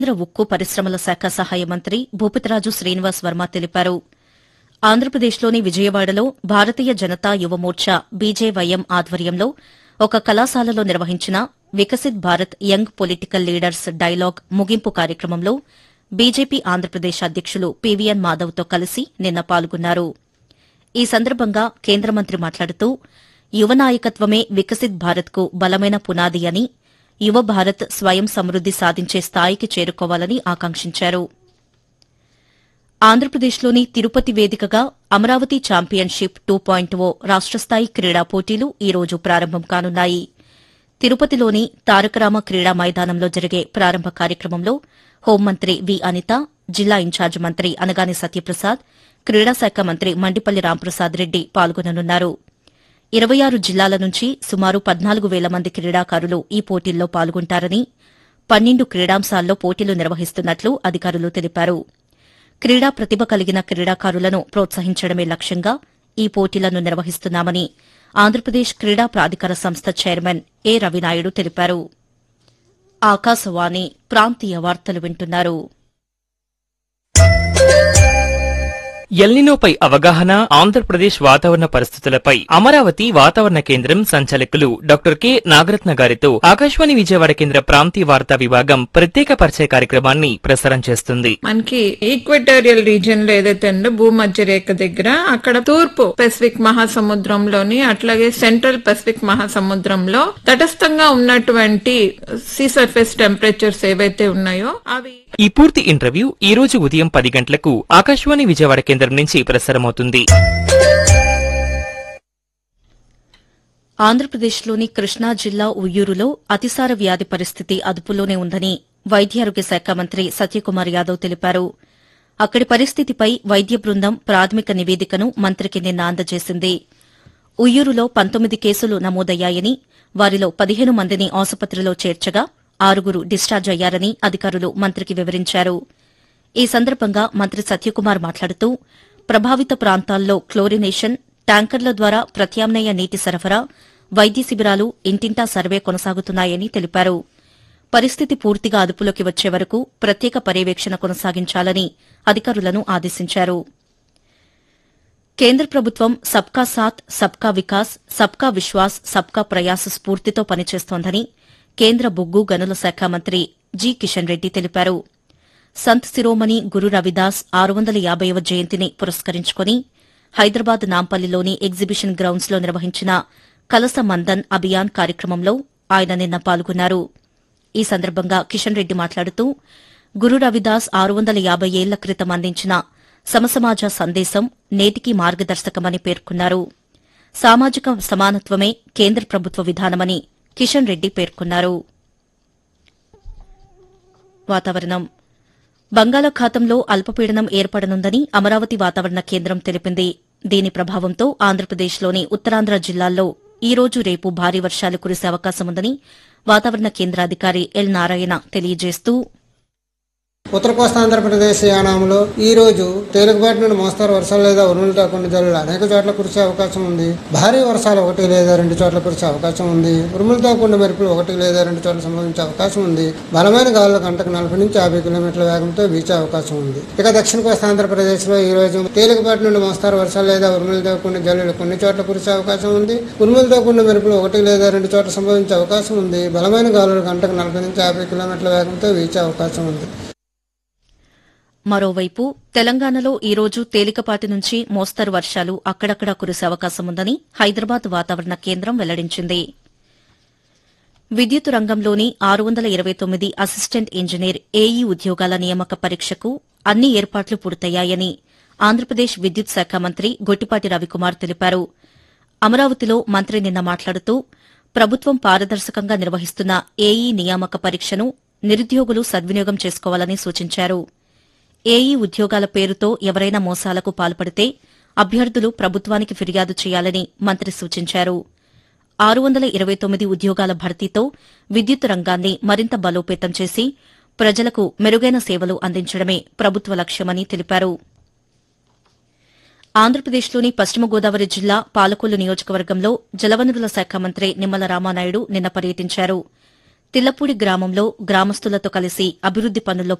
కేంద్ర ఉక్కు పరిశ్రమల శాఖ సహాయ మంత్రి భూపతిరాజు శ్రీనివాస్ వర్మ తెలిపారు ఆంధ్రప్రదేశ్లోని విజయవాడలో భారతీయ జనతా యువమోర్చా బీజేవైఎం ఆధ్వర్యంలో ఒక కళాశాలలో నిర్వహించిన Viksit Bharat young political leaders dialogue ముగింపు కార్యక్రమంలో బీజేపీ ఆంధ్రప్రదేశ్ అధ్యకులు పీవీఎన్ మాధవ్తో కలిసి నిన్న పాల్గొన్నారు ఈ సందర్భంగా కేంద్ర మంత్రి మాట్లాడుతూ యువ నాయకత్వమే వికసిత్ భారత్కు బలమైన పునాది అని యువ భారత్ స్వయం సమృద్ది సాధించే స్థాయికి చేరుకోవాలని ఆకాంక్షించారు ఆంధ్రప్రదేశ్లోని తిరుపతి వేదికగా Amaravati championship two point O రాష్టస్థాయి క్రీడా పోటీలు ఈ రోజు ప్రారంభం కానున్నాయి తిరుపతిలోని తారకరామ క్రీడా మైదానంలో జరిగే ప్రారంభ కార్యక్రమంలో హోంమంత్రి వి అనిత జిల్లా ఇన్ఛార్జ్ మంత్రి అనగాని సత్యప్రసాద్ క్రీడా శాఖ మంత్రి మండిపల్లి రాంప్రసాద్ రెడ్డి పాల్గొననున్నారు ఇరవై ఆరు జిల్లాల నుంచి సుమారు పద్నాలుగు వేల మంది క్రీడాకారులు ఈ పోటీల్లో పాల్గొంటారని పన్నెండు క్రీడాంశాల్లో పోటీలు నిర్వహిస్తున్నట్లు అధికారులు తెలిపారు క్రీడా ప్రతిభ కలిగిన క్రీడాకారులను ప్రోత్సహించడమే లక్ష్యంగా ఈ పోటీలను నిర్వహిస్తున్నామని ఆంధ్రప్రదేశ్ క్రీడా ప్రాధికార సంస్థ చైర్మన్ ఏ రవినాయుడు తెలిపారు ఆకాశవాణి ప్రాంతీయ వార్తలు వింటున్నారు ఎల్నినోపై అవగాహన ఆంధ్రప్రదేశ్ వాతావరణ పరిస్థితులపై అమరావతి వాతావరణ కేంద్రం సంచాలకులు డాక్టర్ కె నాగరత్న గారితో ఆకాశవాణి విజయవాడ కేంద్ర ప్రాంతీయ వార్తా విభాగం ప్రత్యేక పరిచయ కార్యక్రమాన్ని ప్రసారం చేస్తుంది మనకి ఈక్వెటోరియల్ రీజియన్ లో ఏదైతే ఉందో భూమధ్య రేఖ దగ్గర అక్కడ తూర్పు పెసిఫిక్ మహాసముద్రంలోని అట్లాగే సెంట్రల్ పెసిఫిక్ మహాసముద్రంలో తటస్థంగా ఉన్నటువంటి సీ సర్ఫేస్ టెంపరేచర్స్ ఏవైతే ఉన్నాయో అవి ఈ పూర్తి ఇంటర్వ్యూ ఈ రోజు ఉదయం పది గంటలకు ఆకాశవాణి విజయవాడ కేంద్రం నుంచి ప్రసారమవుతుంది ఆంధ్రప్రదేశ్లోని కృష్ణా జిల్లా ఉయ్యూరులో అతిసార వ్యాధి పరిస్థితి అదుపులోనే ఉందని వైద్యారోగ్య శాఖ మంత్రి సత్యకుమార్ యాదవ్ తెలిపారు అక్కడి పరిస్థితిపై వైద్య బృందం ప్రాథమిక నివేదికను మంత్రికి నిన్న అందజేసింది ఉయ్యూరులో పంతొమ్మిది కేసులు నమోదయ్యాయని వారిలో పదిహేను మందిని ఆసుపత్రిలో చేర్చగా ఆరుగురు డిశ్చార్జ్ అయ్యారని అధికారులు మంత్రికి వివరించారు ఈ సందర్భంగా మంత్రి సత్యకుమార్ మాట్లాడుతూ ప్రభావిత ప్రాంతాల్లో క్లోరినేషన్ ట్యాంకర్ల ద్వారా ప్రత్యామ్నాయ నీటి సరఫరా వైద్య శిబిరాలు ఇంటింటా సర్వే కొనసాగుతున్నాయని తెలిపారు పరిస్థితి పూర్తిగా అదుపులోకి వచ్చే వరకు ప్రత్యేక పర్యవేక్షణ కొనసాగించాలని అధికారులను ఆదేశించారు కేంద్ర ప్రభుత్వం సబ్కా సాత్ సబ్కా వికాస్ సబ్కా విశ్వాస్ సబ్కా ప్రయాస్ స్ఫూర్తితో పనిచేస్తోందని కేంద్ర బొగ్గు గనుల శాఖ మంత్రి జి కిషన్ రెడ్డి తెలిపారు సంత్ శిరోమణి గురు రవిదాస్ ఆరు వందల యాబైవ జయంతిని పురస్కరించుకుని హైదరాబాద్ నాంపల్లిలోని ఎగ్జిబిషన్ గ్రౌండ్స్ లో నిర్వహించిన కలస మందన్ అభియాన్ కార్యక్రమంలో ఆయన నిన్న పాల్గొన్నారు ఈ సందర్భంగా కిషన్ రెడ్డి మాట్లాడుతూ గురు రవిదాస్ ఆరు వందల యాబై ఏళ్ల క్రితం అందించిన సమసమాజ సందేశం నేటికి మార్గదర్శకమని పేర్కొన్నారు సామాజిక సమానత్వమే కేంద్ర ప్రభుత్వ విధానమని కిషన్ రెడ్డి పేర్కొన్నారు వాతావరణం బంగాళాఖాతంలో అల్పపీడనం ఏర్పడనుందని అమరావతి వాతావరణ కేంద్రం తెలిపింది దీని ప్రభావంతో ఆంధ్రప్రదేశ్లోని ఉత్తరాంధ్ర జిల్లాల్లో ఈ రోజు రేపు భారీ వర్షాలు కురిసే అవకాశముందని వాతావరణ కేంద్రాధికారి ఎల్ నారాయణ తెలియజేస్తూ ఉత్తర కోస్తాంధ్రప్రదేశ్ యానాంలో ఈ రోజు తేలికపాటి నుండి మోస్తారు వర్షాలు లేదా ఉరుములతో కొన్ని జల్లులు అనేక చోట్ల కురిసే అవకాశం ఉంది భారీ వర్షాలు ఒకటి లేదా రెండు చోట్ల కురిసే అవకాశం ఉంది ఉరుములతో కూడిన మెరుపులు ఒకటి లేదా రెండు చోట్ల సంభవించే అవకాశం ఉంది బలమైన గాలులు గంటకు నలభై నుంచి యాభై కిలోమీటర్ల వేగంతో వీచే అవకాశం ఉంది ఇక దక్షిణ కోస్తాంధ్రప్రదేశ్ లో ఈ రోజు తేలికపాటి నుండి మోస్తారు వర్షాలు లేదా ఉరుములతో కూడిన జల్లులు కొన్ని చోట్ల కురిసే అవకాశం ఉంది ఉరుములతో కూడిన మెరుపులు ఒకటి లేదా రెండు చోట్ల సంభవించే అవకాశం ఉంది బలమైన గాలులు గంటకు నలభై నుంచి యాభై కిలోమీటర్ల వేగంతో వీచే అవకాశం ఉంది మరోవైపు తెలంగాణలో ఈ రోజు తేలికపాటి నుంచి మోస్తరు వర్షాలు అక్కడక్కడా కురిసే అవకాశముందని హైదరాబాద్ వాతావరణ కేంద్రం వెల్లడించింది విద్యుత్ రంగంలోని ఆరు వందల ఇరవై తొమ్మిది అసిస్టెంట్ ఇంజనీర్ ఏఈ ఉద్యోగాల నియామక పరీక్షకు అన్ని ఏర్పాట్లు పూర్తయ్యాయని ఆంధ్రప్రదేశ్ విద్యుత్ శాఖ మంత్రి గొట్టిపాటి రవికుమార్ తెలిపారు అమరావతిలో మంత్రి నిన్న మాట్లాడుతూ ప్రభుత్వం పారదర్శకంగా నిర్వహిస్తున్న ఏఈ నియామక పరీక్షను నిరుద్యోగులు సద్వినియోగం చేసుకోవాలని సూచించారు ఏఈ ఉద్యోగాల పేరుతో ఎవరైనా మోసాలకు పాల్పడితే అభ్యర్థులు ప్రభుత్వానికి ఫిర్యాదు చేయాలని మంత్రి సూచించారు ఆరు వందల ఇరవై తొమ్మిది ఉద్యోగాల భర్తీతో విద్యుత్ రంగాన్ని మరింత బలోపేతం చేసి ప్రజలకు మెరుగైన సేవలు అందించడమే ప్రభుత్వ లక్ష్యమని తెలిపారు ఆంధ్రప్రదేశ్లోని పశ్చిమ గోదావరి జిల్లా పాలకొల్లు నియోజకవర్గంలో జలవనరుల శాఖ మంత్రి నిమ్మల రామానాయుడు నిన్న పర్యటించారు తిల్లపూడి గ్రామంలో గ్రామస్తులతో కలిసి అభివృద్ది పనుల్లో